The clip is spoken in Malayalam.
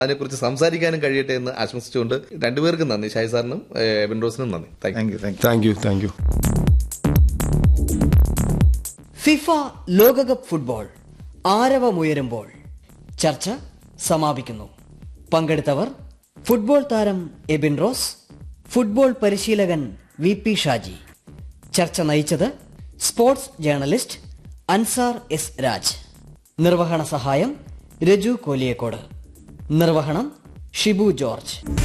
അതിനെക്കുറിച്ച് സംസാരിക്കാനും കഴിയട്ടെ എന്ന് ആശംസിച്ചുകൊണ്ട് രണ്ടുപേർക്കും നന്ദി ഷായി സാറിനും ഏഹ്, എബിൻ റോസിനും നന്ദി thank you thank you thank you thank you FIFA ലോകകപ്പ് ഫുട്ബോൾ ആരവമുയരുമ്പോൾ ചർച്ച സമാപിക്കുന്നു പങ്കെടുത്തവർ ഫുട്ബോൾ താരം എബിൻ റോസ് ഫുട്ബോൾ പരിശീലകൻ വി പി ഷാജി ചർച്ച നയിച്ചത് sports journalist Ansar S Raj നിർവഹണ സഹായം രജു കോലിയക്കോട് നിർവഹണം ഷിബു ജോർജ്